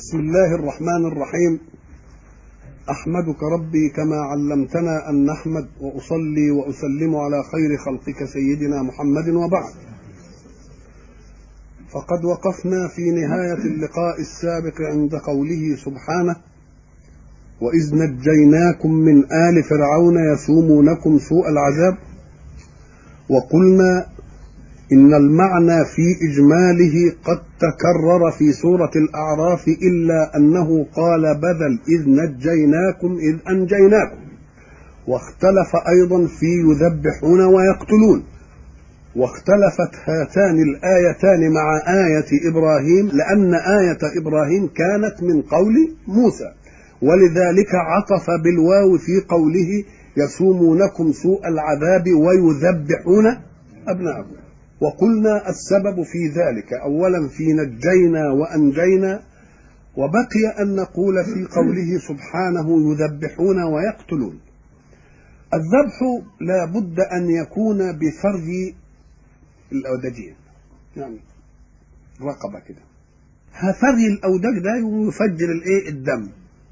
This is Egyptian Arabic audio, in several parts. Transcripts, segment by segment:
بسم الله الرحمن الرحيم احمدك ربي كما علمتنا ان نحمد واصلي واسلم على خير خلقك سيدنا محمد وبعد فقد وقفنا في نهايه اللقاء السابق عند قوله سبحانه واذ نجيناكم من ال فرعون يسومونكم سوء العذاب وقلنا إن المعنى في إجماله قد تكرر في سورة الأعراف إلا أنه قال بدل إذ نجيناكم إذ أنجيناكم واختلف أيضا في يذبحون ويقتلون واختلفت هاتان الآيتان مع آية إبراهيم لأن آية إبراهيم كانت من قول موسى ولذلك عطف بالواو في قوله يسومونكم سوء العذاب ويذبحون أبناءكم وقلنا السبب في ذلك اولا في نجينا وانجينا وبقي ان نقول في قوله سبحانه يذبحون ويقتلون الذبح لا بد ان يكون بفرج الاودجين يعني رقبه كده فرج الاودج ده يفجر الايه الدم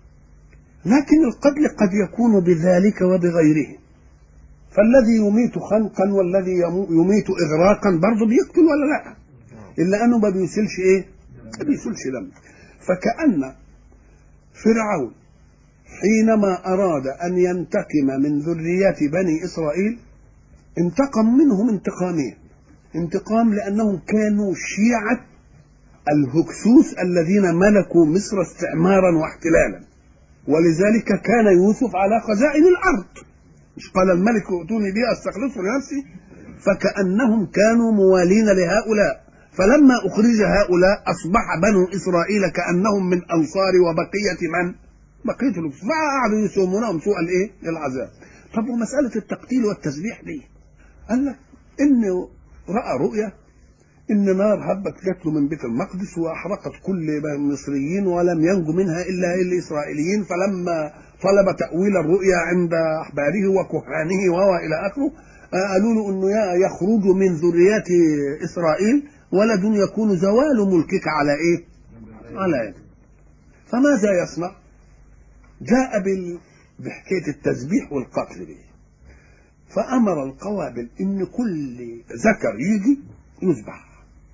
لكن القتل قد يكون بذلك وبغيره فالذي يميت خنقا والذي يميت اغراقا برضه بيقتل ولا لا الا انه ما بيسلش ايه ما بيسلش دم فكأن فرعون حينما أراد أن ينتقم من ذرية بني إسرائيل انتقم منهم انتقامين انتقام لأنهم كانوا شيعة الهكسوس الذين ملكوا مصر استعمارا واحتلالا ولذلك كان يوسف على خزائن الأرض مش قال الملك ائتوني به استخلصه لنفسي فكأنهم كانوا موالين لهؤلاء فلما أخرج هؤلاء أصبح بنو إسرائيل كأنهم من أنصار وبقية من؟ بقية الأكس فقعدوا يسومونهم سوء الإيه؟ العذاب طب ومسألة التقتيل والتسبيح دي قال لك إنه رأى رؤيا إن نار هبت جات له من بيت المقدس وأحرقت كل المصريين ولم ينجو منها إلا الإسرائيليين فلما طلب تأويل الرؤيا عند أحباره وكهانه وهو إلى آخره قالوا له أنه يخرج من ذريات إسرائيل ولد يكون زوال ملكك على إيه؟ على يده فماذا يصنع؟ جاء بال... بحكاية التسبيح والقتل به فأمر القوابل إن كل ذكر يجي يذبح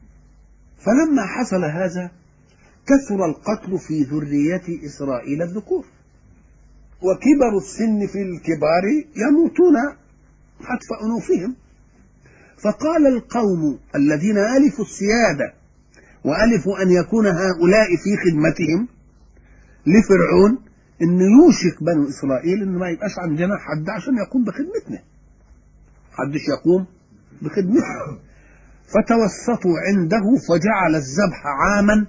فلما حصل هذا كثر القتل في ذرية إسرائيل الذكور وكبر السن في الكبار يموتون حتف أنوفهم فقال القوم الذين ألفوا السيادة وألفوا أن يكون هؤلاء في خدمتهم لفرعون إن يوشك بنو إسرائيل إن ما يبقاش عندنا حد عشان يقوم بخدمتنا حدش يقوم بخدمتنا فتوسطوا عنده فجعل الذبح عاما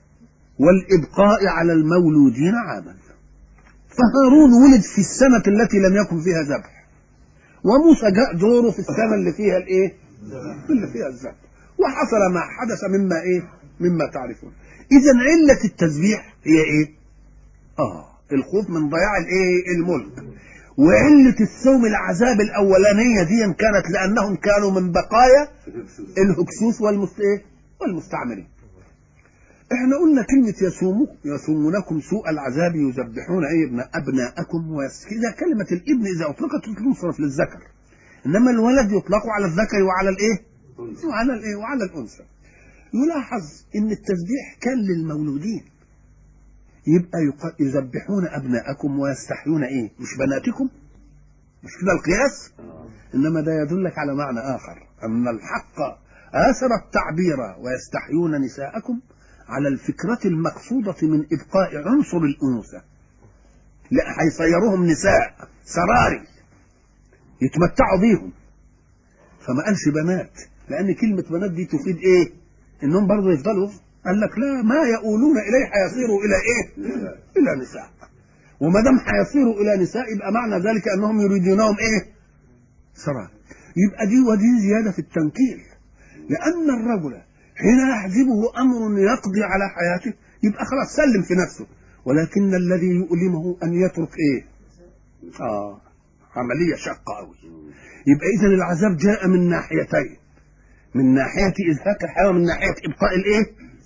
والإبقاء على المولودين عاما فهارون ولد في السنة التي لم يكن فيها ذبح وموسى جاء دوره في السنة اللي فيها الايه اللي فيها الذبح وحصل ما حدث مما ايه مما تعرفون اذا علة التسبيح هي ايه اه الخوف من ضياع الايه الملك وعلة السوم العذاب الأولانية دي كانت لأنهم كانوا من بقايا الهكسوس والمست... والمستعمرين احنا قلنا كلمة يسومك يسومونكم سوء العذاب يذبحون ايه ابن ابناءكم ويسكن كلمة الابن اذا اطلقت تنصرف للذكر انما الولد يطلق على الذكر وعلى الايه؟ وعلى الايه؟ وعلى الانثى. يلاحظ ان التسبيح كان للمولودين. يبقى يذبحون ابناءكم ويستحيون ايه؟ مش بناتكم؟ مش كده القياس؟ انما ده يدلك على معنى اخر ان الحق اثر التعبير ويستحيون نساءكم على الفكرة المقصودة من إبقاء عنصر الأنوثة لا هيصيروهم نساء سراري يتمتعوا بيهم فما قالش بنات لأن كلمة بنات دي تفيد إيه؟ إنهم برضه يفضلوا قال لك لا ما يؤولون إليه هيصيروا إلى إيه؟ إلى نساء وما دام هيصيروا إلى نساء يبقى معنى ذلك أنهم يريدونهم إيه؟ سراري يبقى دي ودي زيادة في التنكيل لأن الرجل حين يحجبه امر يقضي على حياته يبقى خلاص سلم في نفسه ولكن الذي يؤلمه ان يترك ايه اه عمليه شاقه قوي يبقى اذا العذاب جاء من ناحيتين من ناحيه ازهاق الحياه ومن ناحيه ابقاء الايه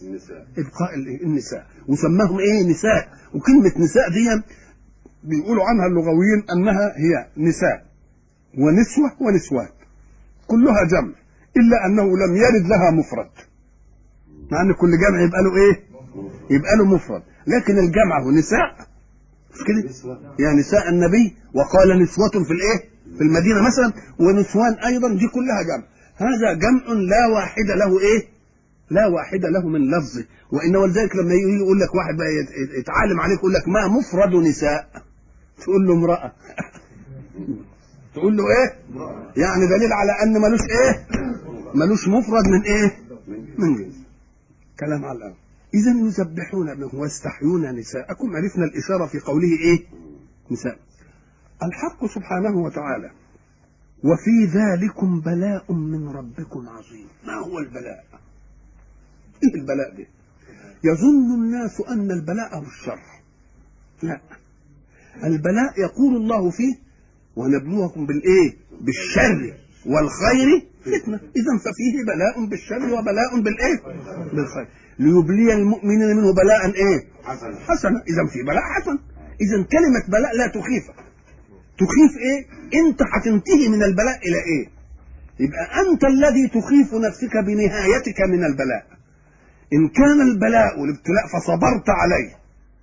النساء ابقاء ال- النساء وسماهم ايه نساء وكلمه نساء دي بيقولوا عنها اللغويين انها هي نساء ونسوه ونسوان كلها جمع الا انه لم يرد لها مفرد مع ان كل جمع يبقى له ايه يبقى له مفرد لكن الجمع هو نساء مش كده نسوة يعني نساء النبي وقال نسوة في الايه في المدينة مثلا ونسوان ايضا دي كلها جمع هذا جمع لا واحد له ايه لا واحد له من لفظه وان ولذلك لما يجي يقول لك واحد بقى يت- يت- يتعالم عليك يقول لك ما مفرد نساء تقول له امرأة تقول له ايه يعني دليل على ان ملوش ايه ملوش مفرد من ايه من جنس كلام على الأرض إذا يذبحون ابنهم ويستحيون نساءكم عرفنا الإشارة في قوله إيه نساء الحق سبحانه وتعالى وفي ذلكم بلاء من ربكم عظيم ما هو البلاء إيه البلاء ده يظن الناس أن البلاء هو الشر لا البلاء يقول الله فيه ونبلوكم بالإيه بالشر والخير فتنة إذا ففيه بلاء بالشر وبلاء بالإيه بالخير ليبلي المؤمنين منه بلاء إيه حسن حسنة إذا في بلاء حسن إذا كلمة بلاء لا تخيفك تخيف إيه أنت هتنتهي من البلاء إلى إيه يبقى أنت الذي تخيف نفسك بنهايتك من البلاء إن كان البلاء والابتلاء فصبرت عليه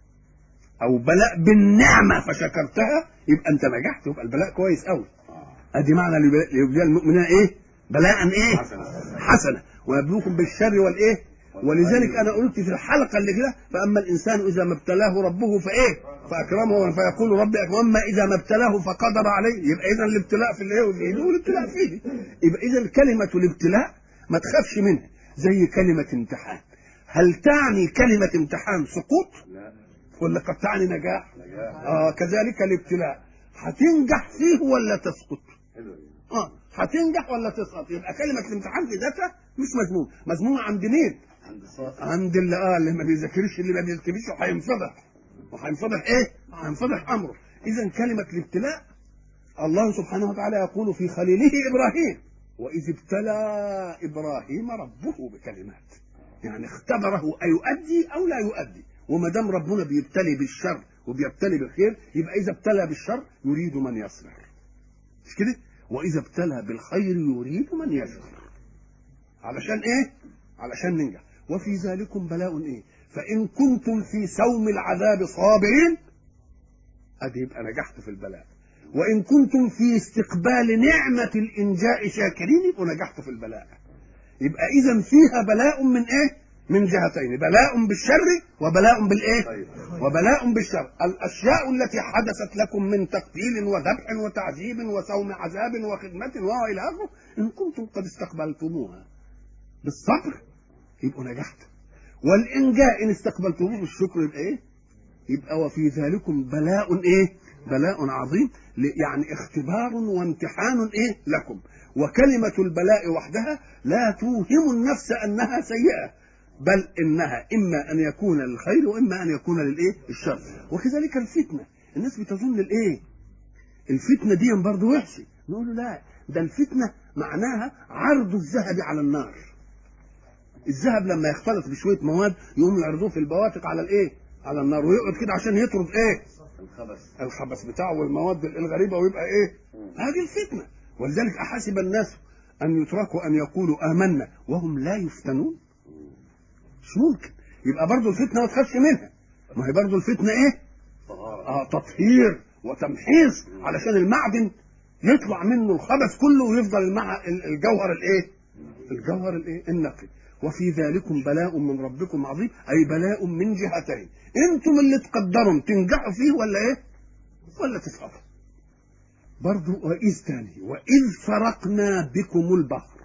أو بلاء بالنعمة فشكرتها يبقى أنت نجحت يبقى البلاء كويس أوي ادي معنى ليبلي- ليبلي المؤمنين ايه بلاء ايه حسنة. حسنه ويبلوكم بالشر والايه ولذلك انا قلت في الحلقه اللي كده فاما الانسان اذا ما ابتلاه ربه فايه فاكرمه فيقول ربي أكرم واما اذا ما ابتلاه فقدر عليه يبقى اذا الابتلاء في الايه والإيد والابتلاء في ايدي يبقى اذا كلمه الابتلاء ما تخافش منها زي كلمه امتحان هل تعني كلمه امتحان سقوط لا ولا قد تعني نجاح نجاح اه كذلك الابتلاء هتنجح فيه ولا تسقط حلو دي. اه هتنجح ولا تسقط يبقى كلمه الامتحان في ذاتها مش مذموم مذمومه عند مين عند الصوت عند اللي اه اللي ما بيذاكرش اللي ما بيكتبش وهينفضح وهينفضح ايه هينفضح امره اذا كلمه الابتلاء الله سبحانه وتعالى يقول في خليله ابراهيم واذ ابتلى ابراهيم ربه بكلمات يعني اختبره ايؤدي او لا يؤدي وما دام ربنا بيبتلي بالشر وبيبتلي بالخير يبقى اذا ابتلى بالشر يريد من يصبر مش كده واذا ابتلى بالخير يريد من يشكر علشان ايه علشان ننجح وفي ذلكم بلاء ايه فان كنتم في سوم العذاب صابرين ادي يبقى نجحت في البلاء وان كنتم في استقبال نعمه الانجاء شاكرين يبقوا نجحتوا في البلاء يبقى اذا فيها بلاء من ايه من جهتين بلاء بالشر وبلاء بالايه طيب. وبلاء بالشر الاشياء التي حدثت لكم من تقتيل وذبح وتعذيب وصوم عذاب وخدمه والى اخره ان كنتم قد استقبلتموها بالصبر يبقوا نجحتوا والانجاء ان استقبلتموه بالشكر يبقى ايه يبقى وفي ذلكم بلاء ايه بلاء عظيم ل- يعني اختبار وامتحان ايه لكم وكلمة البلاء وحدها لا توهم النفس انها سيئة بل انها اما ان يكون للخير واما ان يكون للايه الشر وكذلك الفتنة الناس بتظن الايه الفتنة دي برضه وحشة نقول له لا ده الفتنة معناها عرض الذهب على النار الذهب لما يختلط بشوية مواد يقوم يعرضوه في البواتق على الايه على النار ويقعد كده عشان يطرد ايه الخبث الخبث بتاعه والمواد الغريبة ويبقى ايه هذه الفتنة ولذلك أحسب الناس أن يتركوا أن يقولوا آمنا وهم لا يفتنون مش ممكن يبقى برضه الفتنة ما تخافش منها ما هي برضه الفتنة ايه طهارة اه تطهير وتمحيص علشان المعدن يطلع منه الخبث كله ويفضل المع... ال- الجوهر الايه الجوهر الايه النقي وفي ذلكم بلاء من ربكم عظيم اي بلاء من جهتين انتم اللي تقدروا تنجحوا فيه ولا ايه ولا تسقطوا برضو واذ تاني واذ فرقنا بكم البحر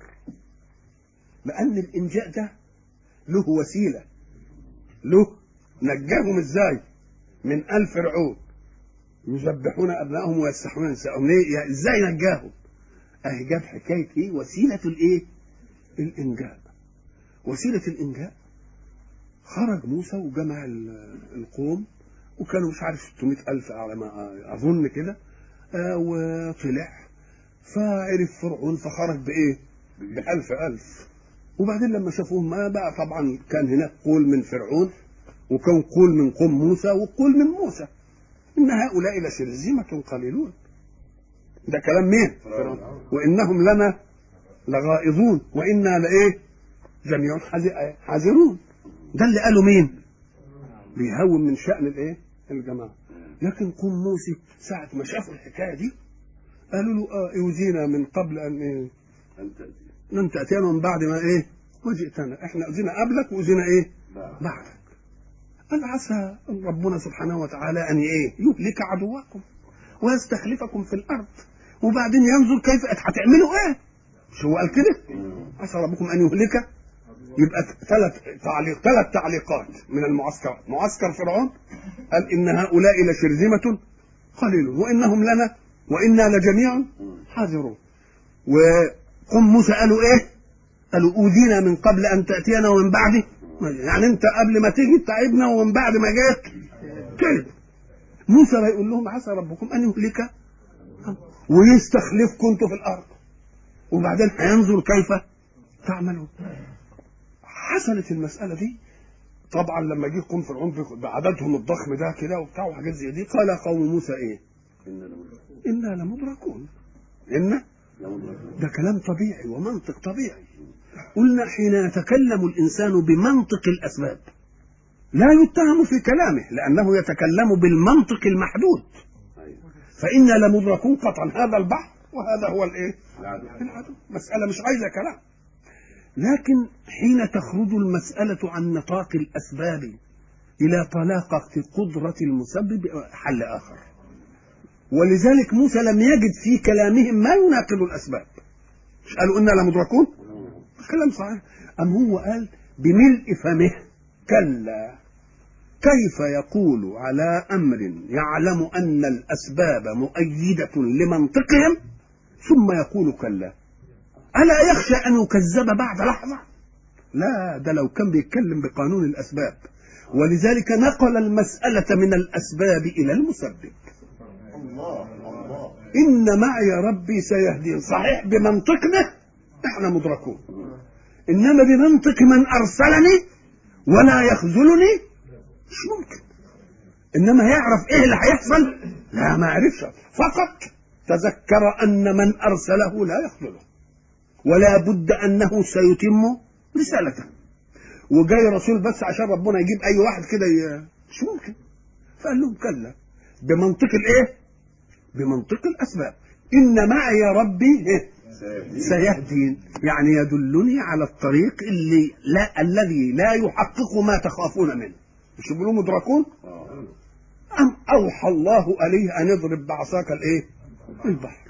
لان الانجاء ده له وسيله له نجاهم ازاي من آل فرعون يذبحون أبنائهم ويستحيون نساءهم ليه؟ يعني إزاي نجاهم؟ أهي جاب حكاية إيه؟ وسيلة الإيه؟ الإنجاء. وسيلة الإنجاء خرج موسى وجمع ال- القوم وكانوا مش عارف 600 ألف على ما أظن كده آه، وطلع فعرف فرعون فخرج بإيه؟ بألف ألف وبعدين لما شافوهم ما بقى طبعا كان هناك قول من فرعون وكان قول من قوم موسى وقول من موسى ان هؤلاء لشرذمة قليلون ده كلام مين؟ فرعون وانهم لنا لغائظون وانا لايه؟ جميع حذ- حذرون ده اللي قاله مين؟ بيهون من شأن الايه؟ الجماعة لكن قوم موسى ساعة ما شافوا الحكاية دي قالوا له اه اوزينا من قبل ان ايه؟ أن تأتي لم تأتينا من بعد ما ايه؟ ما جئتنا احنا أذينا قبلك وأذينا ايه؟ بعد بعدك قال عسى ربنا سبحانه وتعالى ان ايه؟ يهلك عدوكم ويستخلفكم في الارض وبعدين ينظر كيف هتعملوا ايه؟ مش هو قال كده؟ عسى ربكم ان يهلك يبقى ثلاث تعليق ثلاث تعليقات من المعسكر معسكر فرعون قال ان هؤلاء لشرذمة قليل وانهم لنا وانا لجميع حاذرون وقم موسى قالوا ايه؟ قالوا اوذينا من قبل ان تاتينا ومن بعد يعني انت قبل ما تيجي تعبنا ومن بعد ما جيت كده موسى بيقول لهم عسى ربكم ان يهلك ويستخلفكم انتوا في الارض وبعدين هينظر كيف تعملون حصلت المساله دي طبعا لما جه قوم فرعون بعددهم الضخم ده كده وبتاع وحاجات زي دي قال قوم موسى ايه؟ إنا لمدركون انا لمدركون ان لمدركون ده كلام طبيعي ومنطق طبيعي قلنا حين يتكلم الانسان بمنطق الاسباب لا يتهم في كلامه لانه يتكلم بالمنطق المحدود أيوة فانا لمدركون قطعا هذا البحر وهذا هو الايه؟ العدل العدو مساله مش عايزه كلام لكن حين تخرج المساله عن نطاق الاسباب الى طلاقه قدره المسبب حل اخر ولذلك موسى لم يجد في كلامهم ما يناقض الاسباب مش قالوا انا لمدركون كلام صحيح ام هو قال بملء فمه كلا كيف يقول على امر يعلم ان الاسباب مؤيده لمنطقهم ثم يقول كلا الا يخشى ان يكذب بعد لحظه لا ده لو كان بيتكلم بقانون الاسباب ولذلك نقل المساله من الاسباب الى المسبب الله الله ان معي ربي سيهدين صحيح بمنطقنا احنا مدركون انما بمنطق من ارسلني ولا يخذلني مش ممكن انما يعرف ايه اللي هيحصل لا ما عرفش فقط تذكر ان من ارسله لا يخذله ولا بد انه سيتم رسالته وجاي رسول بس عشان ربنا يجيب اي واحد كده ي- مش ممكن فقال لهم كلا بمنطق الايه بمنطق الاسباب ان معي ربي إيه؟ سيهدي سيهدين يعني يدلني على الطريق اللي لا الذي لا يحقق ما تخافون منه مش يقولوا مدركون آه. أم أوحى الله عليه أن اضرب بعصاك الإيه؟ البحر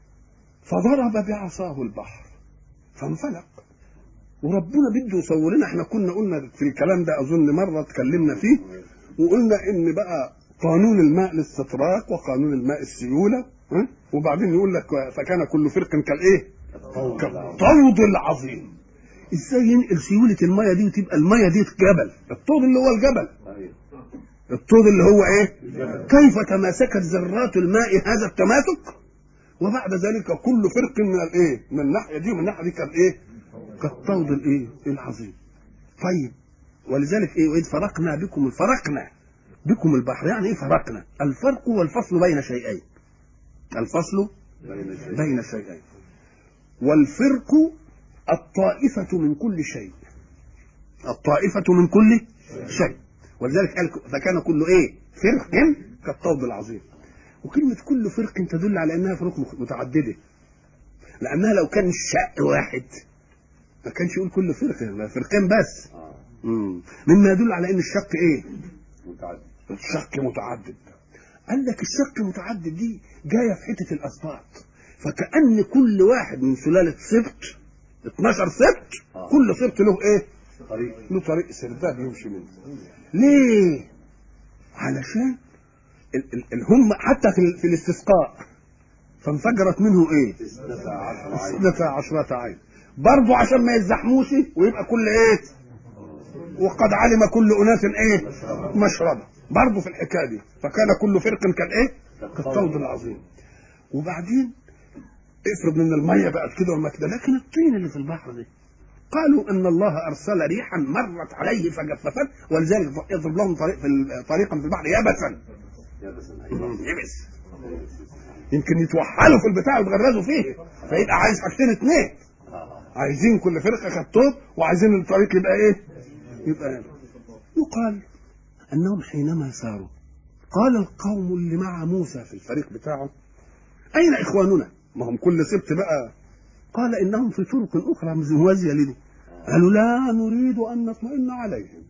فضرب بعصاه البحر فانفلق وربنا بده يصور لنا احنا كنا قلنا في الكلام ده اظن مره اتكلمنا فيه وقلنا ان بقى قانون الماء للاستطراق وقانون الماء السيوله ها؟ وبعدين يقول لك فكان كل فرق كالايه؟ كالطود العظيم ازاي ينقل سيوله الميه دي وتبقى الميه دي جبل الطود اللي هو الجبل أيوة الطود اللي هو ايه الجبل. كيف تماسكت ذرات الماء هذا التماسك وبعد ذلك كل فرق من الايه من الناحيه دي ومن الناحيه دي كان ايه كالطود الايه العظيم طيب ولذلك ايه واذ فرقنا بكم فرقنا بكم البحر يعني ايه فرقنا الفرق والفصل بين شيئين الفصل بين الشيء بين شيئين والفرق الطائفة من كل شيء الطائفة من كل شيء ولذلك قال فكان كل ايه فرق كالطود العظيم وكلمة كل فرق تدل على انها فروق مخ- متعددة لانها لو كان الشق واحد ما كانش يقول كل فرقة ما فرقين بس آه. مم. مما يدل على ان الشق ايه متعدد الشق متعدد قال لك الشق متعدد دي جايه في حته الاسباط فكأن كل واحد من سلالة سبت 12 سبت آه. كل سبت له ايه؟ طريق له طريق سرداب يمشي منه ليه؟ علشان ال- ال- ال- هم حتى في, ال- في الاستسقاء فانفجرت منه ايه؟ اثنتا عشر عين اثنتا عشرة عين برضه عشان ما يزحموش ويبقى كل ايه؟ وقد علم كل اناس ايه؟ مشربه برضه في الحكايه دي فكان كل فرق كالايه؟ كالطود العظيم وبعدين افرض ان الميه بقت كده وما كده لكن الطين اللي في البحر دي قالوا ان الله ارسل ريحا مرت عليه فجففت ولذلك يضرب لهم طريق في ال- طريقا في البحر يبسا يبس أيوة. يبس يمكن يتوحلوا في البتاع ويتغرزوا فيه فيبقى عايز حاجتين اتنين آه. عايزين كل فرقه خطوط وعايزين الطريق يبقى ايه؟ يبقى إيه؟ يقال انهم حينما ساروا قال القوم اللي مع موسى في الفريق بتاعه اين اخواننا؟ ما هم كل سبت بقى قال انهم في طرق اخرى موازيه لدي قالوا لا نريد ان نطمئن عليهم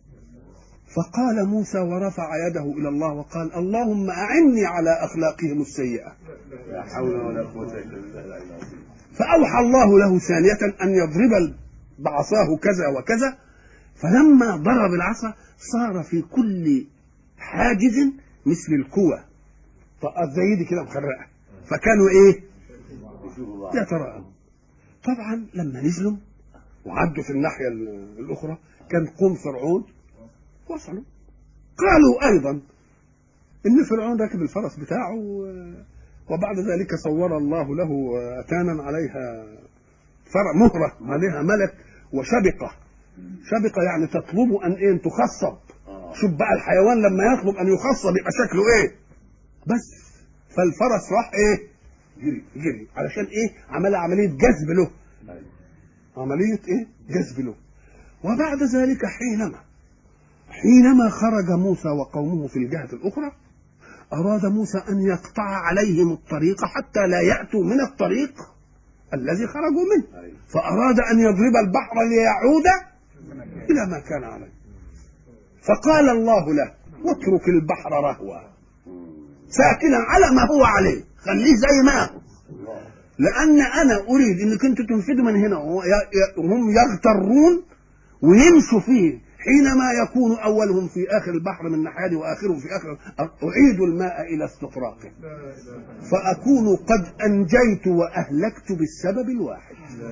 فقال موسى ورفع يده الى الله وقال اللهم اعني على اخلاقهم السيئه لا حول ولا قوة إلا بالله العلي العظيم فأوحى الله له ثانية أن يضرب بعصاه كذا وكذا فلما ضرب العصا صار في كل حاجز مثل الكوى طقات زي دي كده مخرقة فكانوا إيه يشوفوا بعض يتراءوا طبعا لما نزلوا وعدوا في الناحية ال- الأخرى كان قوم فرعون وصلوا قالوا أيضا إن فرعون راكب الفرس بتاعه و- وبعد ذلك صور الله له أتانا عليها فرع مهرة عليها ملك وشبقة شبقة يعني تطلب أن إيه أن تخصب آه. شوف بقى الحيوان لما يطلب أن يخصب يبقى شكله إيه بس فالفرس راح إيه جري جري علشان إيه عمل عملية جذب له أيوة. عملية إيه جذب له وبعد ذلك حينما حينما خرج موسى وقومه في الجهة الأخرى أراد موسى أن يقطع عليهم الطريق حتى لا يأتوا من الطريق الذي خرجوا منه أيوة. فأراد أن يضرب البحر ليعود إلى ما كان عليه فقال الله له اترك البحر رهوا مم. ساكنا على ما هو عليه خليه زي ما هو الله لان انا اريد انك انتوا تنفذوا من هنا وهو- ي- وهم يغترون ويمشوا فيه حينما يكون اولهم في اخر البحر من ناحيه واخرهم في اخر اعيد الماء الى استطراقه فاكون قد انجيت واهلكت بالسبب الواحد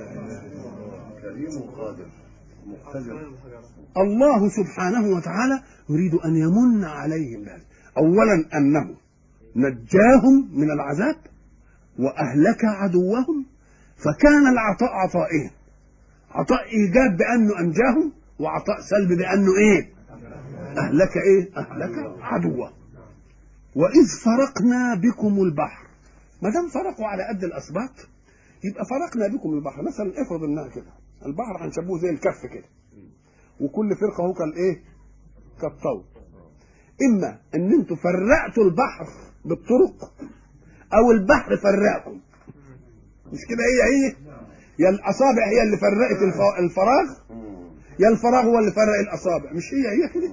كريم قادر مقتدر الله سبحانه وتعالى يريد ان يمن عليهم ذلك اولا انه نجاهم من العذاب واهلك عدوهم فكان العطاء عطائين عطاء ايجاب بانه انجاهم وعطاء سلب بانه ايه اهلك ايه اهلك عدوه واذ فرقنا بكم البحر ما دام فرقوا على قد الاسباط يبقى فرقنا بكم البحر مثلا افرض انها كده البحر هنشبهه زي الكف كده وكل فرقه هو كالايه كالطول اما ان انتوا فرقتوا البحر بالطرق او البحر فرقكم مش كده هي هي يا الاصابع هي اللي فرقت الف- الفراغ مم. يا الفراغ هو اللي فرق الاصابع مش هي هي كده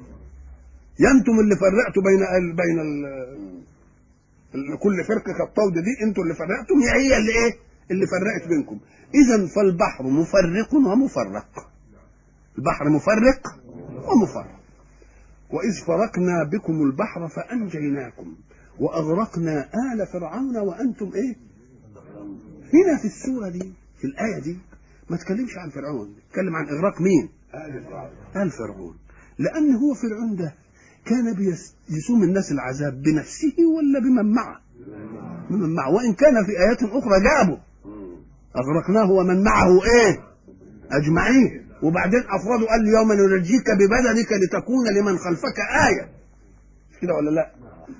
يا انتم اللي فرقتوا بين ال بين ال مم. ال- كل فرقه كالطود دي انتوا اللي فرقتم يا هي اللي ايه اللي فرقت بينكم اذا فالبحر مفرق ومفرق البحر مفرق ومفرق واذ فرقنا بكم البحر فانجيناكم واغرقنا ال فرعون وانتم ايه هنا في السوره دي في الايه دي ما تكلمش عن فرعون تكلم عن اغراق مين آل فرعون آل فرعون لأن هو فرعون ده كان بيس- يسوم الناس العذاب بنفسه ولا بمن معه بمن معه وإن كان في آيات أخرى جابه مم. أغرقناه ومن معه إيه أجمعين وبعدين أفرادوا قال يوم ننجيك ببدنك لتكون لمن خلفك آية مش كده ولا لا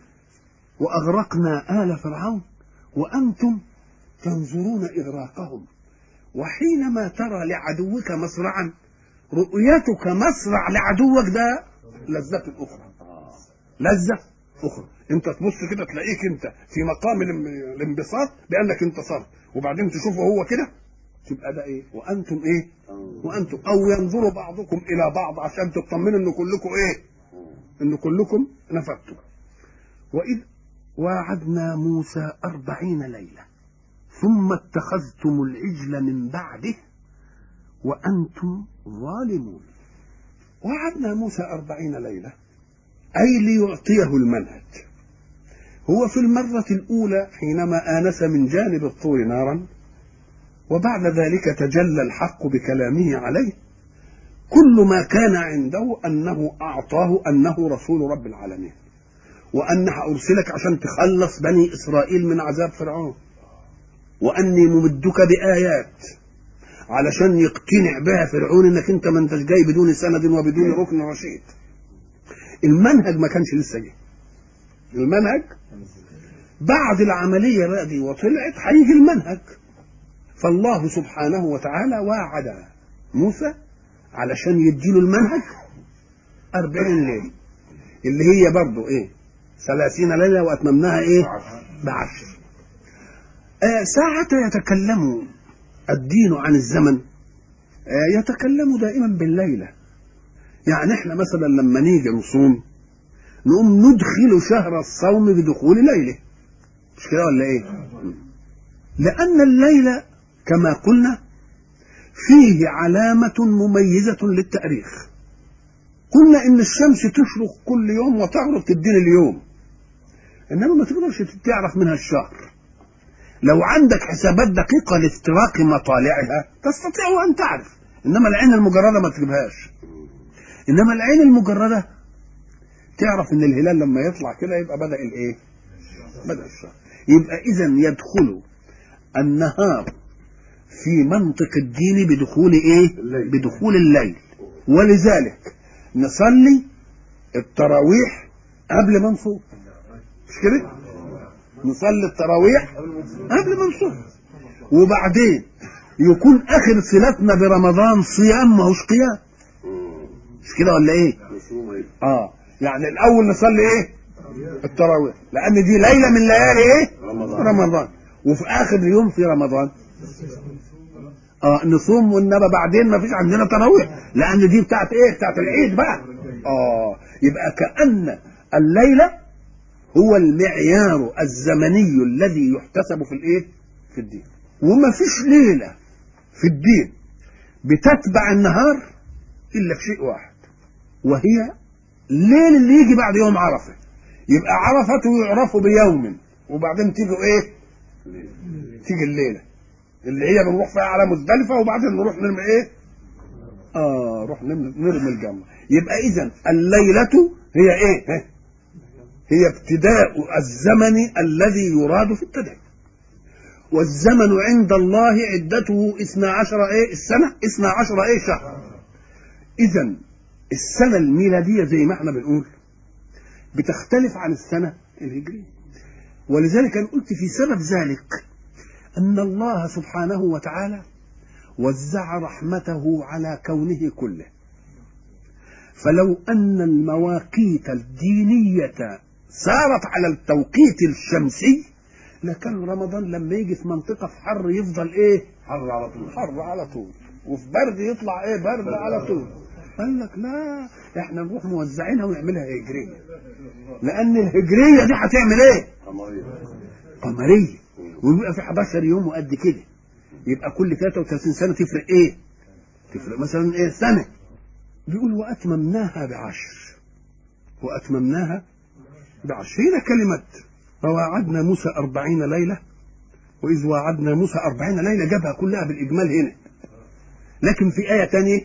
وأغرقنا آل فرعون وأنتم تنظرون إغراقهم وحينما ترى لعدوك مصرعا رؤيتك مصرع لعدوك ده لذة أخرى آه. لذة أخرى أنت تبص كده تلاقيك أنت في مقام الام- الانبساط بأنك انتصرت وبعدين تشوفه هو كده تبقى ده إيه وأنتم إيه مم. وأنتم أو ينظر بعضكم إلى بعض عشان تطمنوا إن كلكم إيه مم. إن كلكم نفذتم وإذ واعدنا موسى أربعين ليلة ثم اتخذتم العجل من بعده وأنتم ظالمون وعدنا موسى أربعين ليلة أي ليعطيه المنهج هو في المرة الأولى حينما آنس من جانب الطور نارا وبعد ذلك تجلى الحق بكلامه عليه كل ما كان عنده أنه أعطاه أنه رسول رب العالمين وأن أرسلك عشان تخلص بني إسرائيل من عذاب فرعون وأني ممدك بآيات علشان يقتنع بها فرعون انك انت ما انتش جاي بدون سند وبدون ركن رشيد المنهج ما كانش لسه جه المنهج بعد العملية بقى دي وطلعت هيجي المنهج فالله سبحانه وتعالى وعد موسى علشان يديله المنهج أربعين ليلة اللي هي برضه إيه ثلاثين ليلة وأتممناها إيه بعشر آه ساعة يتكلم الدين عن الزمن آه يتكلم دائما بالليلة يعني احنا مثلا لما نيجي نصوم نقوم ندخل شهر الصوم بدخول ليله مش كده ولا ايه لان الليل كما قلنا فيه علامة مميزة للتاريخ قلنا ان الشمس تشرق كل يوم وتغرب تدينا اليوم انما ما تقدرش تعرف منها الشهر لو عندك حسابات دقيقة لاستراق مطالعها تستطيع ان تعرف انما العين المجردة ما تجيبهاش انما العين المجردة تعرف ان الهلال لما يطلع كده يبقى بدأ الايه بدأ الشهر يبقى اذا يدخل النهار في منطق الدين بدخول ايه الليل. بدخول الليل ولذلك نصلي التراويح قبل ما نصوم مش كده نصلي التراويح قبل ما نصوم وبعدين يكون اخر صلاتنا برمضان صيام ماهوش قيام مش كده ولا ايه مصوم ايه اه يعني الاول نصلي ايه التراويح لان دي ليله من ليالي ايه رمضان. رمضان وفي اخر يوم في رمضان اه نصوم وانما بعدين ما فيش عندنا تراويح لان دي بتاعت ايه بتاعت العيد بقى اه يبقى كان الليله هو المعيار الزمني الذي يحتسب في الايه في الدين وما فيش ليله في الدين بتتبع النهار الا في شيء واحد وهي الليل اللي يجي بعد يوم عرفه يبقى عرفته يعرف بيوم وبعدين تيجي ايه ليه؟ تيجي الليله اللي هي بنروح فيها على مزدلفه وبعدين نروح نرمي ايه اه نروح نرمي نرمي الجمره يبقى اذا الليله هي ايه ها؟ هي ابتداء الزمن الذي يراد في التدين والزمن عند الله عدته اثنا عشر ايه السنة اثنا عشر ايه شهر اذا السنة الميلادية زي ما احنا بنقول بتختلف عن السنة الهجرية ولذلك انا قلت في سبب ذلك ان الله سبحانه وتعالى وزع رحمته على كونه كله فلو ان المواقيت الدينية سارت على التوقيت الشمسي لكان رمضان لما يجي في منطقة في حر يفضل ايه حر على طول حر على طول وفي برد يطلع ايه برد على طول قال لك لا احنا نروح موزعينها ونعملها هجرية لان الهجرية دي هتعمل ايه قمرية قمرية ويبقى في 11 يوم وقد كده يبقى كل 33 سنة تفرق ايه تفرق مثلا ايه سنة بيقول واتممناها بعشر واتممناها بعشر هنا كلمة وواعدنا موسى أربعين ليلة وإذ واعدنا موسى أربعين ليلة جابها كلها بالإجمال هنا لكن في آية تانية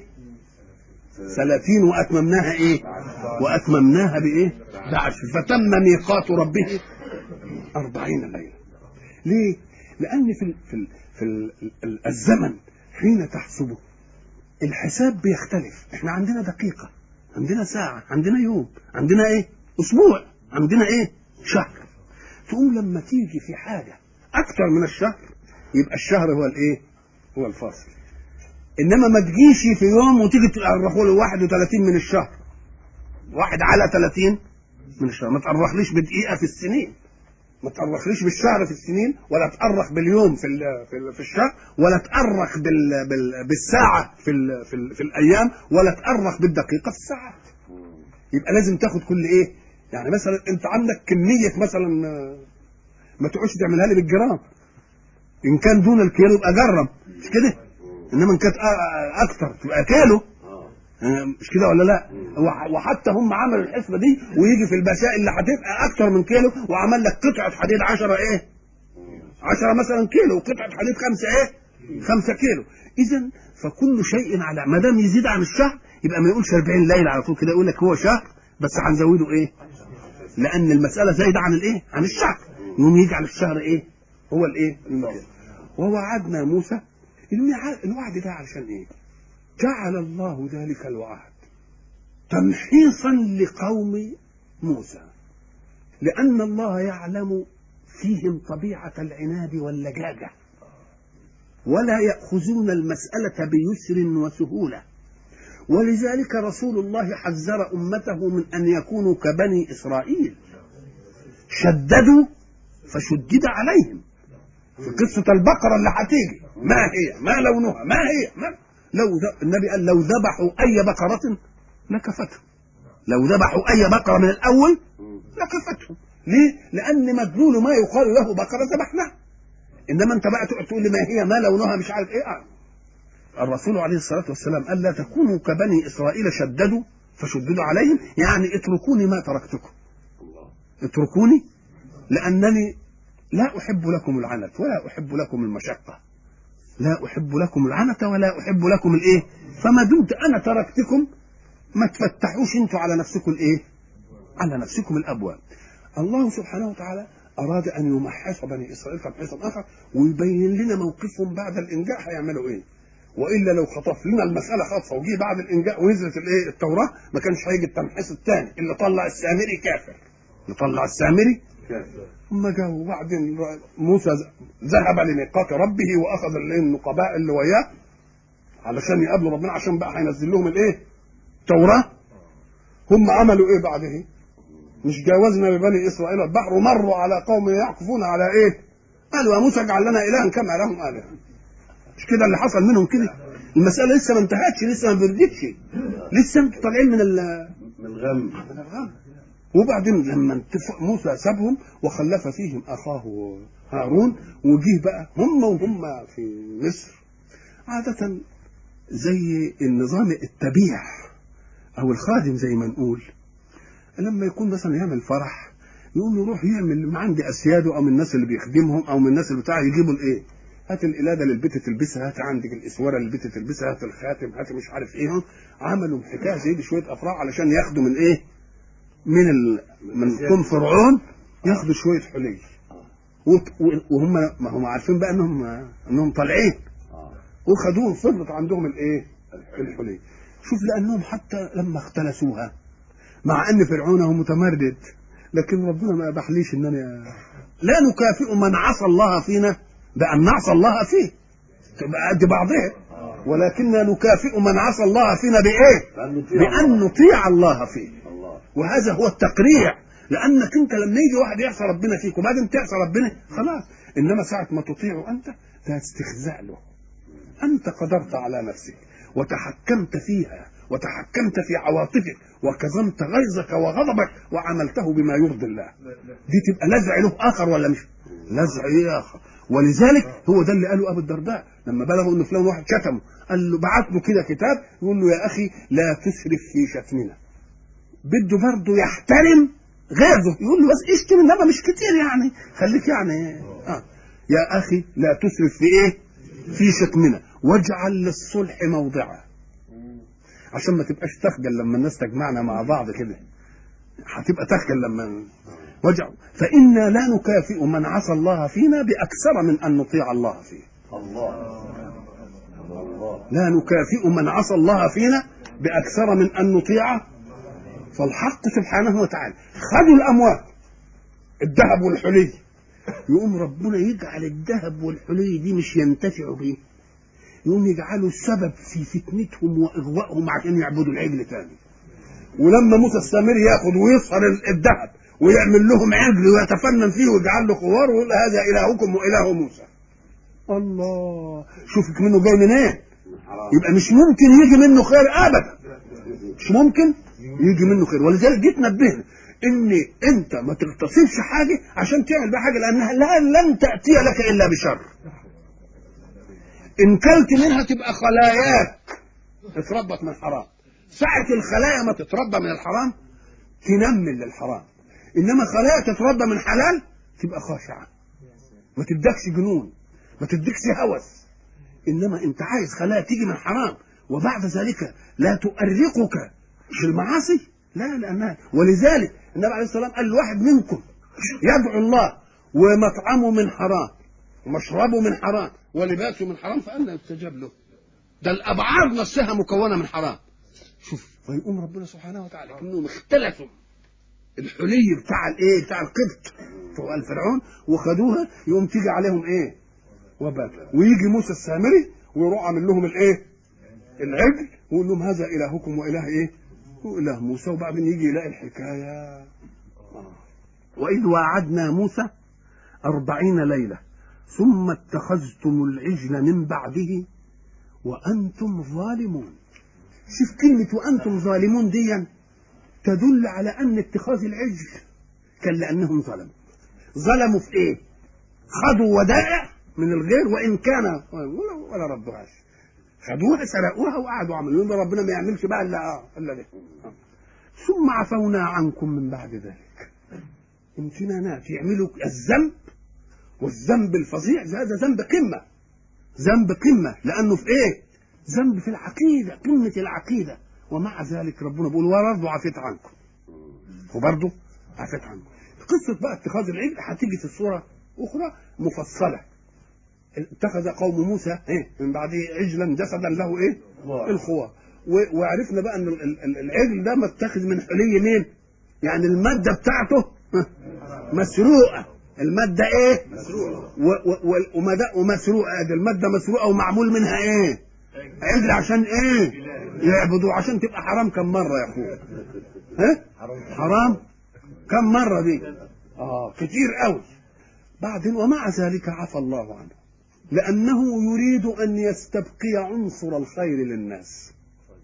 ثلاثين وأتممناها إيه وأتممناها بإيه بعشر فتم ميقات ربه أربعين ليلة ليه لأن في ال في ال في ال ال الزمن حين تحسبه الحساب بيختلف احنا عندنا دقيقة عندنا ساعة عندنا يوم عندنا ايه اسبوع عندنا ايه شهر تقوم لما تيجي في حاجة اكتر من الشهر يبقى الشهر هو الايه هو الفاصل انما ما تجيش في يوم وتيجي تقرحوا له 31 من الشهر واحد على 30 من الشهر ما تقرحليش بدقيقة في السنين ما تأرخليش بالشهر في السنين ولا تأرخ باليوم في ال في, ال في الشهر ولا تأرخ بال بال بالساعة في ال في, ال في الأيام ولا تأرخ بالدقيقة في الساعات يبقى لازم تاخد كل إيه يعني مثلا أنت عندك كمية مثلا آه، ما تقعدش تعملها لي بالجرام إن كان دون الكيلو يبقى جرم مش كده إنما إن كانت آه، أكتر تبقى كيلو اه آه، مش كده ولا لا وح- وحتى هم عملوا الحسبه دي ويجي في البشاء اللي هتبقى اكتر من كيلو وعمل لك قطعه حديد 10 ايه 10 مثلا كيلو وقطعه حديد 5 ايه 5 كيلو اذا فكل شيء على ما دام يزيد عن الشهر يبقى ما يقولش 40 ليله على طول كده يقول لك هو شهر بس هنزوده ايه لان المساله زايده عن الايه عن الشهر يقوم يجعل الشهر ايه هو الايه المقياس ووعدنا موسى الميعاد الوعد ده علشان ايه جعل الله ذلك الوعد تمحيصا لقوم موسى لأن الله يعلم فيهم طبيعة العناد واللجاجة ولا يأخذون المسألة بيسر وسهولة ولذلك رسول الله حذر أمته من أن يكونوا كبني إسرائيل شددوا فشدد عليهم في قصة البقرة اللي هتيجي ما هي ما لونها ما هي ما لو ذ- النبي قال لو ذبحوا أي بقرة لكفتهم لو ذبحوا أي بقرة من الأول لكفتهم ليه؟ لأن مدلول ما يقال له بقرة ذبحناها إنما أنت بقى تقعد تقول لي ما هي ما لونها مش عارف إيه آه. الرسول عليه الصلاة والسلام قال لا تكونوا كبني إسرائيل شددوا فشددوا عليهم يعني اتركوني ما تركتكم اتركوني لأنني لا أحب لكم العنت ولا أحب لكم المشقة لا أحب لكم العنت ولا أحب لكم الإيه فما دمت أنا تركتكم ما تفتحوش انتوا على نفسكم الإيه على نفسكم الأبواب الله سبحانه وتعالى أراد أن يمحص بني إسرائيل تمحيصا آخر ويبين لنا موقفهم بعد الإنجاء هيعملوا إيه والا لو خطف لنا المساله خطفه وجي بعد الانجاء ونزلت الايه التوراه ما كانش هيجي التمحيص الثاني اللي طلع السامري كافر اللي طلع السامري كافر ثم جاء وبعدين موسى ذهب لميقات ربه واخذ الايه النقباء اللي وياه علشان يقابلوا ربنا عشان بقى هينزل لهم الايه التوراه هم عملوا ايه بعده مش جاوزنا ببني اسرائيل البحر ومروا على قوم يعكفون على ايه قالوا يا موسى اجعل لنا الها كما لهم الهه مش كده اللي حصل منهم كده المساله لسه ما انتهتش لسه ما بردتش لسه انتوا طالعين من ال من غم من الغم وبعدين لما انتف- موسى سابهم وخلف فيهم اخاه هارون وجيه بقى هم وهم في مصر عادة زي النظام التبيع او الخادم زي ما نقول لما يكون مثلا يعمل فرح يقوم يروح يعمل من عند اسياده او من الناس اللي بيخدمهم او من الناس اللي بتاع يجيبوا الايه هات القلاده اللي البت تلبسها هات عندك الاسوره اللي البت تلبسها هات الخاتم هات مش عارف ايه هم. عملوا حكايه زي دي شويه افراح علشان ياخدوا من ايه من ال... من كم فرعون ياخدوا شويه حلي وت- و- وهم ما هم عارفين بقى انهم انهم طالعين اه وخدوهم فضلت عندهم الايه الحلي شوف لانهم حتى لما اختلسوها مع ان فرعون هو متمرد لكن ربنا ما اباحليش ان انا لا نكافئ من عصى الله فينا بان نعصى الله فيه تبقى قد بعضها ولكننا نكافئ من عصى الله فينا بايه؟ بأن نطيع بان الله. نطيع الله فيه الله وهذا هو التقريع لانك انت لما يجي واحد يعصى ربنا فيك وبعدين تعصى ربنا خلاص انما ساعه ما تطيعه انت ده استخزاء له انت قدرت على نفسك وتحكمت فيها وتحكمت في عواطفك وكظمت غيظك وغضبك وعملته بما يرضي الله دي تبقى لزع له اخر ولا مش لزع ايه اخر ولذلك هو ده اللي قاله ابو الدرداء لما بلغوا ان فلان واحد شتمه قال له بعت له كده كتاب يقول له يا اخي لا تسرف في شتمنا بده برضه يحترم غيظه يقول له بس اشتم انما مش كتير يعني خليك يعني آه. يا اخي لا تسرف في ايه في شتمنا واجعل للصلح موضعا عشان ما تبقاش تخجل لما الناس تجمعنا مع بعض كده هتبقى تخجل لما واجعل فإنا لا نكافئ من عصى الله فينا بأكثر من أن نطيع الله فيه الله الله لا نكافئ من عصى الله فينا بأكثر من أن نطيعه فالحق سبحانه وتعالى خدوا الأموال الذهب والحلي يقوم ربنا يجعل الذهب والحلي دي مش ينتفعوا بيه يقوم يجعلوا سبب في فتنتهم واغوائهم عشان يعبدوا العجل تاني ولما موسى السامري ياخد ويصهر ال- الذهب ويعمل لهم عجل ويتفنن فيه ويجعل له خوار ويقول هذا الهكم واله موسى الله شوفك منه جاي منين حرام يبقى مش ممكن يجي منه خير ابدا مش ممكن يجي منه خير ولذلك جيت نبهنا ان انت ما تغتصبش حاجه عشان تعمل بها حاجه لانها لا لن تاتي لك الا بشر ان كلت منها تبقى خلاياك اتربت من حرام ساعة الخلايا ما تتربى من الحرام تنمل للحرام انما خلايا تتربى من حلال تبقى خاشعه ما تدكش جنون ما تدكش هوس انما انت عايز خلايا تيجي من حرام وبعد ذلك لا تؤرقك في المعاصي لا لانها ولذلك النبي عليه الصلاه والسلام قال لواحد منكم يدعو الله ومطعمه من حرام ومشربه من حرام ولباسه من حرام فأنا يستجاب له ده الأبعاد نفسها مكونة من حرام شوف فيقوم ربنا سبحانه وتعالى كأنهم اختلفوا الحلي بتاع الايه بتاع القبط بتوع الفرعون وخدوها يقوم تيجي عليهم ايه وبال ويجي موسى السامري ويروح عامل لهم الايه العجل ويقول لهم هذا الهكم واله ايه واله موسى وبعدين يجي يلاقي الحكايه آه. واذ وعدنا موسى أربعين ليله ثم اتخذتم العجل من بعده وانتم ظالمون شوف كلمه وانتم ظالمون دي تدل على ان اتخاذ العجل كان لانهم ظلموا ظلموا في ايه خدوا ودائع من الغير وان كان ولا, ولا ردوهاش خدوها سرقوها وقعدوا عملوا يقول ربنا ما يعملش بقى الا اه الا ده آه. ثم عفونا عنكم من بعد ذلك امتنانات يعملوا الذنب والذنب الفظيع ده ده ذنب قمه ذنب قمه لانه في ايه؟ ذنب في العقيده قمه العقيده ومع ذلك ربنا بيقول وبرضه عفيت عنكم وبرضه عفيت عنكم قصه بقى اتخاذ العجل هتيجي في الصوره اخرى مفصله اتخذ قوم موسى ايه من بعده عجلا جسدا له ايه الخوار و- وعرفنا بقى ان ال- ال- العجل ده متخذ من حلي مين يعني الماده بتاعته ها، مسروقه الماده ايه و- و- و- ومد- ومسروقه دي الماده مسروقه ومعمول منها ايه عجل عشان ايه يعبدوا عشان تبقى حرام كم مره يا اخويا ها حرام كم مره دي اه كتير قوي بعدين ومع ذلك عفى الله عنه لأنه يريد أن يستبقي عنصر الخير للناس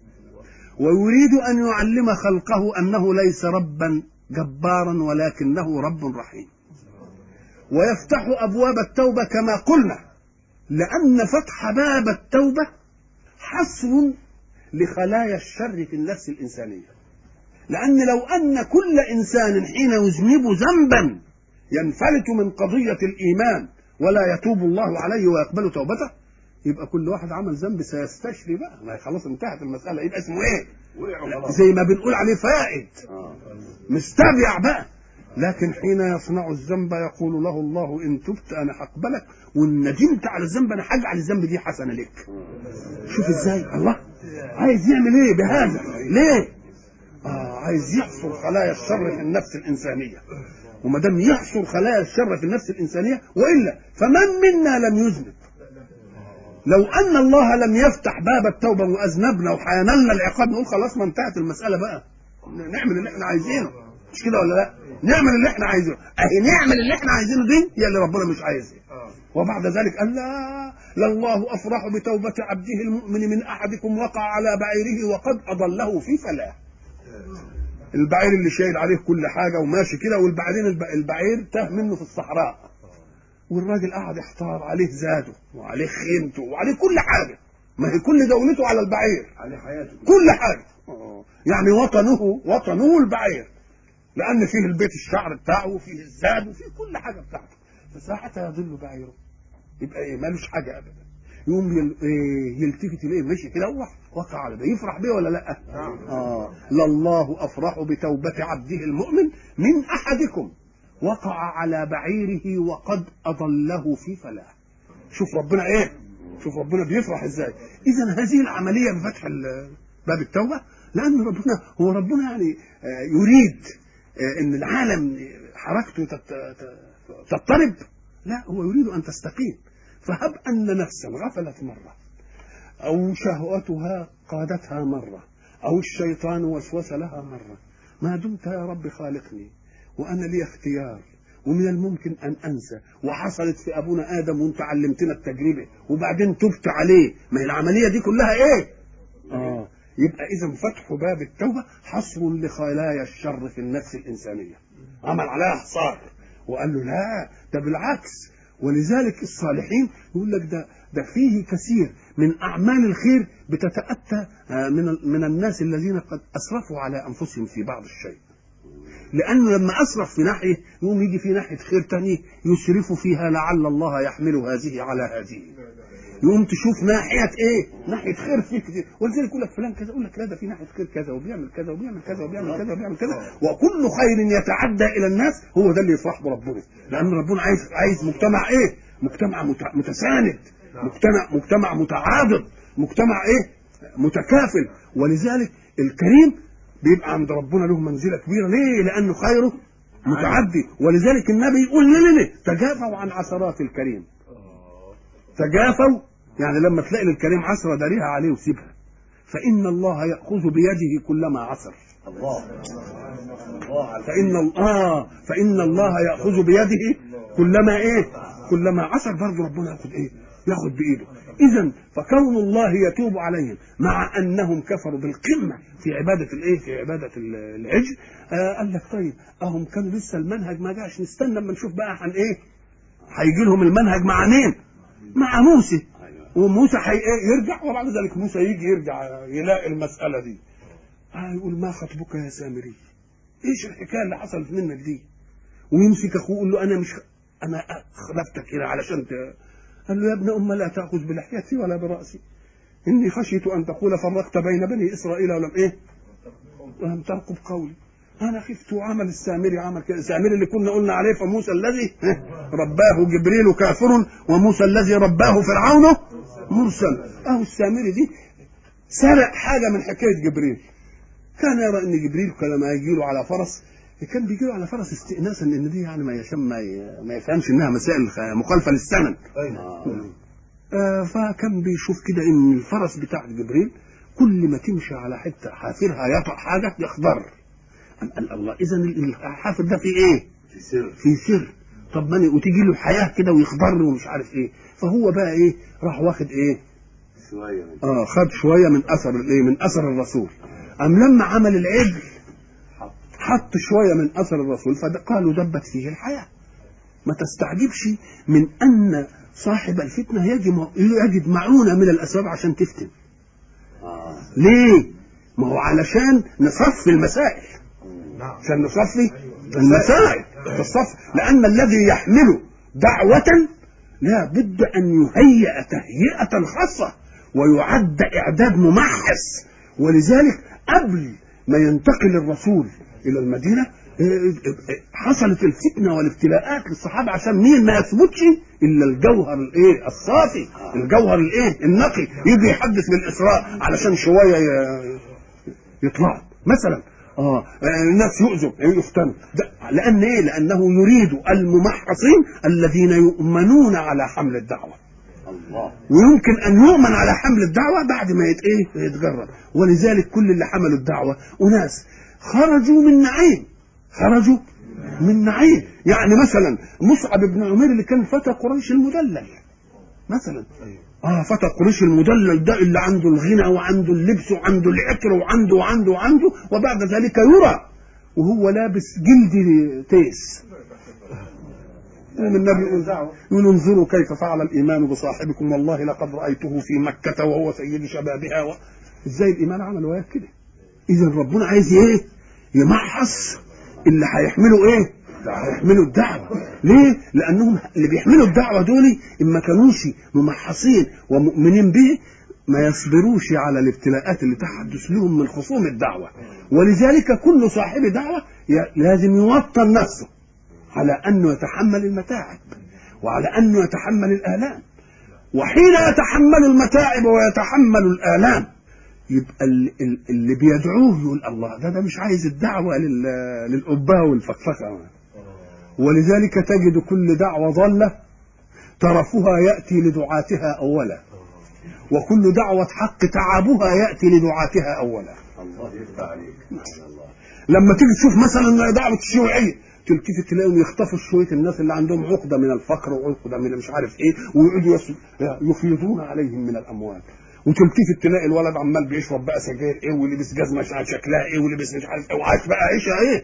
ويريد أن يعلم خلقه أنه ليس ربا جبارا ولكنه رب رحيم ويفتح أبواب التوبة كما قلنا لأن فتح باب التوبة حصر لخلايا الشر في النفس الإنسانية لأن لو أن كل إنسان حين يذنب ذنبا ينفلت من قضية الإيمان ولا يتوب الله عليه ويقبل توبته يبقى كل واحد عمل ذنب سيستشري بقى ما هي خلاص انتهت المسألة يبقى اسمه ايه وقعوا لا، خلاص زي ما بنقول عليه فائد آه. مستبيع بقى لكن حين يصنع الذنب يقول له الله ان تبت انا هقبلك وان ندمت على الذنب انا هجعل الذنب دي حسنه لك شوف ازاي الله عايز يعمل ايه بهذا ليه اه عايز يحصر خلايا الشر في النفس الانسانيه وما دام يحصر خلايا الشر في النفس الانسانيه والا فمن منا لم يذنب لو ان الله لم يفتح باب التوبه واذنبنا وحينلنا العقاب نقول خلاص ما انتهت المساله بقى نعمل اللي احنا عايزينه مش كده ولا لا نعمل اللي احنا عايزينه اهي نعمل اللي احنا عايزينه دي هي اللي ربنا مش عايزها وبعد ذلك قال لا لله افرح بتوبه عبده المؤمن من احدكم وقع على بعيره وقد اضله في فلاه البعير اللي شايل عليه كل حاجه وماشي كده والبعدين الب- البعير تاه منه في الصحراء والراجل قعد يحتار عليه زاده وعليه خيمته وعليه كل حاجه ما هي كل دولته على البعير على حياته كل حاجه يعني وطنه وطنه البعير لان فيه البيت الشعر بتاعه وفيه الزاد وفيه كل حاجه بتاعته فساعتها يضل بعيره يبقى ايه مالوش حاجه ابدا يقوم يل... إيه يلتفت اليه ماشي كده وقع- وقع على ده يفرح بيه ولا لا؟ اه لله افرح بتوبه عبده المؤمن من احدكم وقع على بعيره وقد اضله في فلاه شوف ربنا ايه شوف ربنا بيفرح ازاي اذا هذه العمليه بفتح ال- باب التوبه لان ربنا هو ربنا يعني آه، يريد آه، ان العالم حركته تت- ت- تضطرب لا هو يريد ان تستقيم فهب ان نفسا غفلت مره او شهوتها قادتها مره او الشيطان وسوس لها مره ما دمت يا رب خالقني وانا لي اختيار ومن الممكن ان انسى وحصلت في ابونا ادم وانت علمتنا التجربه وبعدين تبت عليه ما هي العمليه دي كلها ايه اه يبقى اذا فتح باب التوبه حصر لخلايا الشر في النفس الانسانيه عمل عليها حصار وقال له لا ده بالعكس ولذلك الصالحين يقول لك ده ده فيه كثير من اعمال الخير بتتاتى آه، من ال- من الناس الذين قد اسرفوا على انفسهم في بعض الشيء لانه لما اسرف في ناحيه يقوم يجي في ناحيه خير تاني يسرف فيها لعل الله يحمل هذه على هذه يقوم تشوف ناحيه ايه؟ ناحيه خير فيك كتير ولذلك يقول لك فلان كذا يقول لك لا ده في ناحيه خير كذا وبيعمل كذا وبيعمل كذا وبيعمل كذا وبيعمل كذا وكل خير يتعدى الى الناس هو ده اللي يفرح بربنا لان ربنا عايز عايز مجتمع ايه؟ مجتمع مت- متساند مجتمع مجتمع متعاضد مجتمع ايه متكافل ولذلك الكريم بيبقى عند ربنا له منزله كبيره ليه لانه خيره متعدي ولذلك النبي يقول لنا تجافوا عن عثرات الكريم تجافوا يعني لما تلاقي للكريم عثره داريها عليه وسيبها فان الله ياخذ بيده كلما عثر الله الله على فإن ال- آه فإن الله يأخذ بيده كلما إيه كلما عثر برضه ربنا ياخذ إيه ياخذ بإيده إذا فكون الله يتوب عليهم مع أنهم كفروا بالقمة في عبادة الإيه في عبادة ال- العجل آه قال لك طيب أهم كانوا لسه المنهج ما جاش نستنى اما نشوف بقى عن إيه هيجي لهم المنهج مع مين مع موسى وموسى حي إيه يرجع وبعد ذلك موسى يجي يرجع يلاقي المسألة دي آه يقول ما خطبك يا سامري ايش الحكايه اللي حصلت منك دي ويمسك اخوه يقول له انا مش انا خلفتك هنا علشان ت... قال له يا ابن ام لا تاخذ بلحيتي ولا براسي اني خشيت ان تقول فرقت بين بني اسرائيل ولم ايه ولم ترقب قولي انا خفت وعمل السامري عمل كده السامري اللي كنا قلنا عليه فموسى الذي رباه جبريل كافر وموسى الذي رباه فرعون مرسل اهو السامري دي سرق حاجه من حكايه جبريل كان يرى ان جبريل لما يجي له على فرس كان بيجي له على فرس استئناسا لان دي يعني ما يشم ما, ي- ما يفهمش انها مسائل خ- مخالفه للسنن آه فكان بيشوف كده ان الفرس بتاع جبريل كل ما تمشي على حته حافرها يطأ حاجه يخضر قال قال الله اذا الحافر ده فيه ايه؟ في سر في سر طب ماني وتيجي له الحياه كده ويخضر ومش عارف ايه فهو بقى ايه راح واخد ايه شويه من اه خد شويه من اثر الايه من اثر الرسول ام لما عمل العجل حط حط شويه من اثر الرسول فقالوا دبت فيه الحياه ما تستعجبش من ان صاحب الفتنه يجد يجد معونه من الاسباب عشان تفتن اه ليه ما هو علشان نصفي المسائل نعم عشان نصفي المسائل تصف لان الذي يحمل دعوه لا بد ان يهيئ تهيئه خاصه ويعد اعداد ممحص ولذلك قبل ما ينتقل الرسول الى المدينه اه، اه، حصلت الفتنه والابتلاءات للصحابه عشان مين ما يثبتش الا الجوهر الايه الصافي الجوهر الايه النقي يجي يحدث بالاسراء علشان شويه ي- يطلعوا مثلا اه الناس يؤذوا يفتنوا ده لان ايه لانه يريد الممحصين الذين يؤمنون على حمل الدعوه الله ويمكن ان يؤمن على حمل الدعوه بعد ما يت ايه يتجرب ولذلك كل اللي حملوا الدعوه اناس خرجوا من نعيم خرجوا من نعيم يعني مثلا مصعب بن عمير اللي كان فتى قريش المدلل مثلا اه فتى قريش المدلل ده اللي عنده الغنى وعنده اللبس وعنده العطر وعنده وعنده وعنده وبعد ذلك يرى وهو لابس جلد تيس يقوم النبي يقول يقول انظروا كيف فعل الايمان بصاحبكم والله لقد رايته في مكه وهو سيد شبابها و... ازاي الايمان عمل وياك كده اذا ربنا عايز ايه يمحص اللي هيحملوا ايه هيحملوا الدعوه ليه لانهم اللي بيحملوا الدعوه دول ان ما كانوش ممحصين ومؤمنين به ما يصبروش على الابتلاءات اللي تحدث لهم من خصوم الدعوه ولذلك كل صاحب دعوه ي- لازم يوطن نفسه على انه يتحمل المتاعب وعلى انه يتحمل الالام وحين يتحمل المتاعب ويتحمل الالام يبقى ال- ال- اللي بيدعوه يقول الله ده ده مش عايز الدعوه لل- للأبهة والفخفخه ولذلك تجد كل دعوه ضاله طرفها ياتي لدعاتها اولا وكل دعوه حق تعبها ياتي لدعاتها اولا الله يفتح عليك الله لما تيجي تشوف مثلا دعوه الشيوعيه تلتفت تلاقيهم يخطفوا شويه الناس اللي عندهم عقده من الفقر وعقده من مش عارف ايه ويقعدوا يس- يفيضون عليهم من الاموال وتلتفت تلاقي الولد عمال بيشرب بقى سجاير ايه ولبس جزمه مش عارف شكلها ايه ولبس مش عارف ايه وعايش بقى عيشه ايه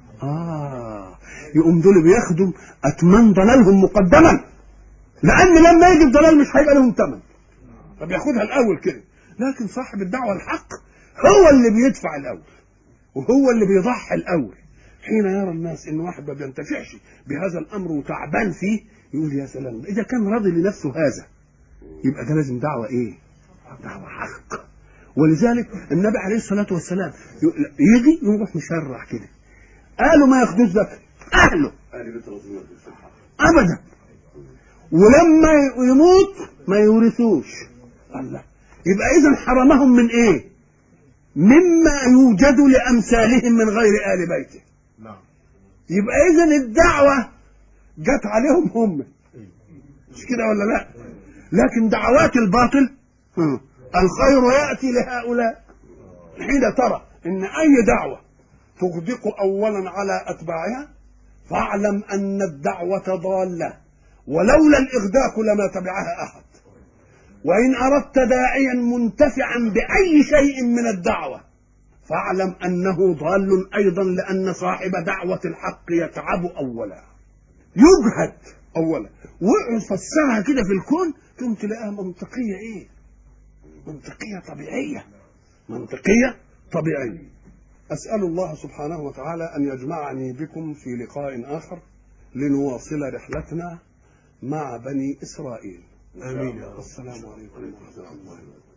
اه يقوم دول بياخدوا اتمان ضلالهم مقدما لان لما يجي الضلال مش هيبقى لهم ثمن فبياخدها الاول كده لكن صاحب الدعوه الحق هو اللي بيدفع الاول وهو اللي بيضحي الاول حين يرى الناس ان واحد ما بينتفعش بهذا الامر وتعبان فيه يقول يا سلام اذا كان راضي لنفسه هذا يبقى ده لازم دعوه ايه؟ دعوه حق ولذلك النبي عليه الصلاه والسلام يجي يروح مشرح كده قالوا ما ياخدوش زكاه اهله اهل بيت رسول الله صلى الله عليه وسلم ابدا ولما يموت ما يورثوش الله يبقى اذا حرمهم من ايه مما يوجد لامثالهم من غير ال بيته نعم يبقى اذا الدعوه جت عليهم هم مش كده ولا لا لكن دعوات الباطل هم، الخير ياتي لهؤلاء حين ترى ان اي دعوه تغدق اولا على اتباعها فاعلم ان الدعوه ضاله ولولا الاغداق لما تبعها احد وان اردت داعيا منتفعا باي شيء من الدعوه فاعلم انه ضال ايضا لان صاحب دعوه الحق يتعب اولا يجهد اولا وفسرها كده في الكون ثم تلاقيها منطقيه ايه منطقيه طبيعيه منطقيه طبيعيه اسال الله سبحانه وتعالى ان يجمعني بكم في لقاء اخر لنواصل رحلتنا مع بني اسرائيل امين يا رب السلام عليكم ورحمه الله